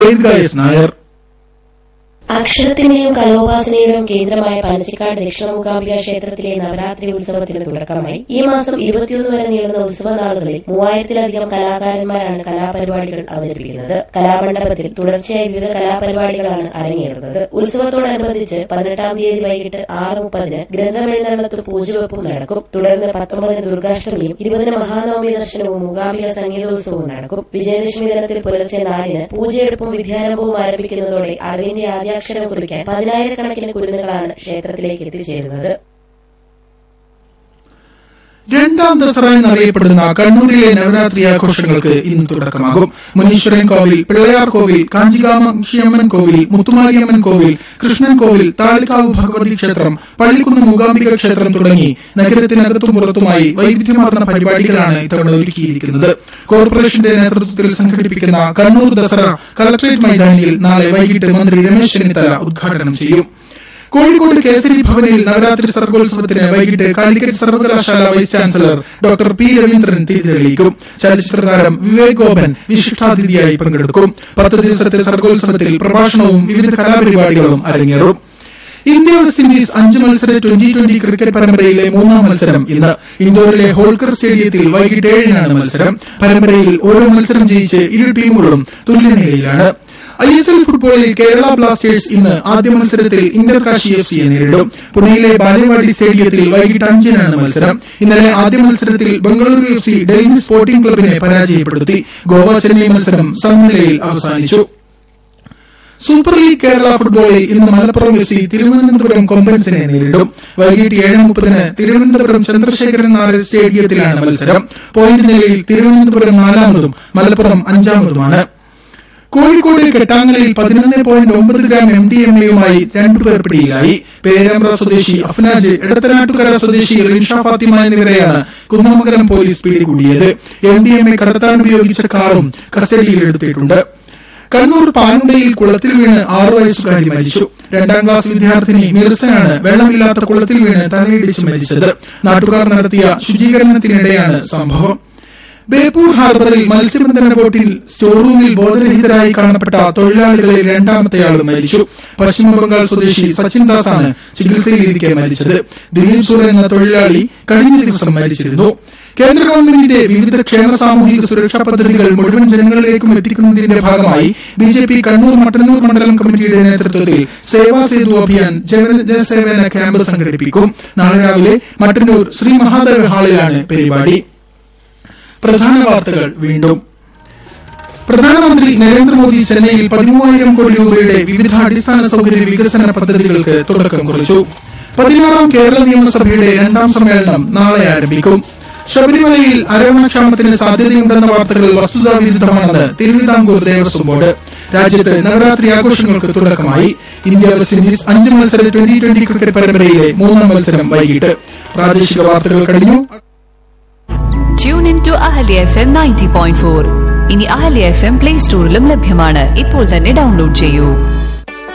ദീർഘ എസ് നായർ അക്ഷരത്തിന്റെയും കലോപാസനയുടെയും കേന്ദ്രമായ പനച്ചിക്കാട് ദക്ഷിണ മൂകാംബിക ക്ഷേത്രത്തിലെ നവരാത്രി ഉത്സവത്തിന് തുടക്കമായി ഈ മാസം ഇരുപത്തിയൊന്ന് വരെ നീളുന്ന ഉത്സവ നാളുകളിൽ മൂവായിരത്തിലധികം കലാകാരന്മാരാണ് കലാപരിപാടികൾ അവതരിപ്പിക്കുന്നത് കലാമണ്ഡപത്തിൽ തുടർച്ചയായി വിവിധ കലാപരിപാടികളാണ് അരങ്ങേറുന്നത് ഉത്സവത്തോടനുബന്ധിച്ച് പതിനെട്ടാം തീയതി വൈകിട്ട് ആറ് മുപ്പതിന് ഗ്രന്ഥമെഴുന്നള്ളത്ത് പൂജവെപ്പും നടക്കും തുടർന്ന് പത്തൊമ്പതിന് ദുർഗാഷ്ടമിയും ഇരുപതിന് മഹാനവമി ദർശനവും മൂകാംബിക സംഗീതോത്സവവും നടക്കും വിജയദശമി ദിനത്തിൽ പുലർച്ചെ നാലിന് പൂജയെടുപ്പും വിദ്യാരംഭവും ആരംഭിക്കുന്നതോടെ അറിവിന്റെ ആദ്യാക്ഷരം കുറിക്കാൻ പതിനായിരക്കണക്കിന് കുരുന്നുകളാണ് ക്ഷേത്രത്തിലേക്ക് എത്തിച്ചേരുന്നത് രണ്ടാം ദസറ എന്നറിയപ്പെടുന്ന കണ്ണൂരിലെ നവരാത്രി ആഘോഷങ്ങൾക്ക് ഇന്ന് തുടക്കമാകും മുനീശ്വരൻ കോവിൽ പിള്ളയാർ കോവിൽ കാഞ്ചികാമക്ഷിയമ്മൻ കോവിൽ മുത്തുമാരിയമ്മൻ കോവിൽ കൃഷ്ണൻ കോവിൽ താളിക്കാവ് ഭഗവതി ക്ഷേത്രം പള്ളിക്കുന്ന് മൂകാംബിക ക്ഷേത്രം തുടങ്ങി നഗരത്തിനകത്തും പുറത്തുമായി വൈവിധ്യമാർന്ന പരിപാടികളാണ് ഇത്തവണ ഒരുക്കിയിരിക്കുന്നത് കോർപ്പറേഷന്റെ നേതൃത്വത്തിൽ സംഘടിപ്പിക്കുന്ന കണ്ണൂർ ദസറ കളക്ടറേറ്റ് മൈതാനിയിൽ നാളെ വൈകിട്ട് മന്ത്രി രമേശ് ചെന്നിത്തല ഉദ്ഘാടനം ചെയ്യും കോഴിക്കോട് കേസരി ഭവനിൽ നവരാത്രി സർഗോത്സവത്തിന് വൈകിട്ട് കാലിക്കറ്റ് സർവകലാശാല vice chancellor doctor P Raveendran തിരി തെളിയിക്കും ചലച്ചിത്ര താരം വിവേക് ഗോപൻ വിശിഷ്ടാതിഥിയായി പങ്കെടുക്കും പത്ത് ദിവസത്തെ സർഗോത്സവത്തിൽ പ്രഭാഷണവും വിവിധ കലാപരിപാടികളും അരങ്ങേറും ഇന്ത്യ വെസ്റ്റ് ഇൻഡീസ് അഞ്ച് മത്സര ട്വന്റി ട്വന്റി ക്രിക്കറ്റ് പരമ്പരയിലെ മൂന്നാം മത്സരം ഇന്ന് ഇൻഡോറിലെ ഹോൾക്കർ സ്റ്റേഡിയത്തിൽ വൈകിട്ട് ഏഴിനാണ് മത്സരം പരമ്പരയിൽ ഓരോ മത്സരം ജയിച്ച് ഇരു ടീമുകളും തുല്യനിലയിലാണ് ഐ എസ് എൽ ഫുട്ബോളിൽ കേരള ബ്ലാസ്റ്റേഴ്സ് ഇന്ന് ആദ്യ മത്സരത്തിൽ ഇന്റർ കാശി എഫ് സിയെ നേരിടും പുണെയിലെ ബാലവാടി സ്റ്റേഡിയത്തിൽ വൈകിട്ട് അഞ്ചിനാണ് മത്സരം ഇന്നലെ ആദ്യ മത്സരത്തിൽ Bengaluru F C Delhi sporting ക്ലബിനെ പരാജയപ്പെടുത്തി ഗോവ ചെന്നൈ മത്സരം സമനിലയിൽ അവസാനിച്ചു സൂപ്പർ ലീഗ് കേരള ഫുട്ബോളിൽ ഇന്ന് മലപ്പുറം എഫ് സി തിരുവനന്തപുരം കൊമ്പൻസിനെ നേരിടും വൈകിട്ട് ഏഴ് മുപ്പതിന് തിരുവനന്തപുരം ചന്ദ്രശേഖരൻ നായർ സ്റ്റേഡിയത്തിലാണ് മത്സരം പോയിന്റ് നിലയിൽ തിരുവനന്തപുരം നാലാമതും മലപ്പുറം അഞ്ചാമതുമാണ് കോഴിക്കോട് കെട്ടാങ്ങലയിൽ പതിനൊന്ന് പോയിന്റ് ഒമ്പത് ഗ്രാം എം ഡി എം എയുമായി രണ്ടുപേർ പിടിയിലായി പേരാമ്പ്ര സ്വദേശി അഫ്നാജ് എടത്തനാട്ടുകര സ്വദേശി റിൻഷ ഫാത്തിമ എന്നിവരെയാണ് കുന്നമംഗലം പോലീസ് പിടികൂടിയത് എം ഡി എം എ കടത്താൻ ഉപയോഗിച്ച കാറും കസ്റ്റഡിയിൽ എടുത്തിട്ടുണ്ട് കണ്ണൂർ പാനുണ്ടയിൽ കുളത്തിൽ വീണ് ആറു വയസ്സുകാരി മരിച്ചു രണ്ടാം ക്ലാസ് വിദ്യാർത്ഥിനി മിർസനാണ് വെള്ളമില്ലാത്ത കുളത്തിൽ വീണ് തലയിടിച്ച് മരിച്ചത് നാട്ടുകാർ നടത്തിയ ശുചീകരണത്തിനിടെയാണ് സംഭവം ബേപ്പൂർ ഹാർബറിൽ മത്സ്യബന്ധന ബോട്ടിൽ സ്റ്റോർ റൂമിൽ ബോധരഹിതരായി കാണപ്പെട്ട തൊഴിലാളികളിൽ രണ്ടാമത്തെയാളും മരിച്ചു പശ്ചിമബംഗാൾ സ്വദേശി സച്ചിൻ ദാസാണ് ചികിത്സയിലിരിക്കെ മരിച്ചത് ദിലീപ് സൂർ എന്ന തൊഴിലാളി കഴിഞ്ഞ ദിവസം മരിച്ചിരുന്നു കേന്ദ്ര ഗവൺമെന്റിന്റെ വിവിധ ക്ഷേമ സാമൂഹിക സുരക്ഷാ പദ്ധതികൾ മുഴുവൻ ജനങ്ങളിലേക്കും എത്തിക്കുന്നതിന്റെ ഭാഗമായി B J P Kannur Mattannur മണ്ഡലം കമ്മിറ്റിയുടെ നേതൃത്വത്തിൽ സേവാ സേതു അഭിയാൻ ജനസേവന ക്യാമ്പ് സംഘടിപ്പിക്കും നാളെ രാവിലെ മട്ടന്നൂർ ശ്രീ മഹാദേവ ഹാളിലാണ് പരിപാടി പ്രധാന വാർത്തകൾ വീണ്ടും പ്രധാനമന്ത്രി നരേന്ദ്രമോദി ചെന്നൈയിൽ പതിമൂവായിരം കോടി രൂപയുടെ വിവിധ അടിസ്ഥാന സൗകര്യ വികസന പദ്ധതികൾക്ക് തുടക്കം കുറിച്ചു പതിനാറാം കേരള നിയമസഭയുടെ രണ്ടാം സമ്മേളനം നാളെ ആരംഭിക്കും ശബരിമലയിൽ അരവണക്ഷാമത്തിന് സാധ്യതയുണ്ടെന്ന വാർത്തകൾ വസ്തുതാവിരുദ്ധമാണെന്ന് തിരുവിതാംകൂർ ദേവസ്വം ബോർഡ് രാജ്യത്ത് നവരാത്രി ആഘോഷങ്ങൾക്ക് തുടക്കമായി ഇന്ത്യ വെസ്റ്റ് ഇൻഡീസ് അഞ്ച് മത്സര ട്വന്റി ട്വന്റി ക്രിക്കറ്റ് പരമ്പരയിലെ മൂന്നാം മത്സരം വൈകിട്ട് പ്രാദേശിക വാർത്തകൾ കഴിഞ്ഞു tune in to Ahalya F M ninety point four ഇനി അഹല്യ എഫ് എം പ്ലേ സ്റ്റോറിലും ലഭ്യമാണ് ഇപ്പോൾ തന്നെ ഡൗൺലോഡ് ചെയ്യൂ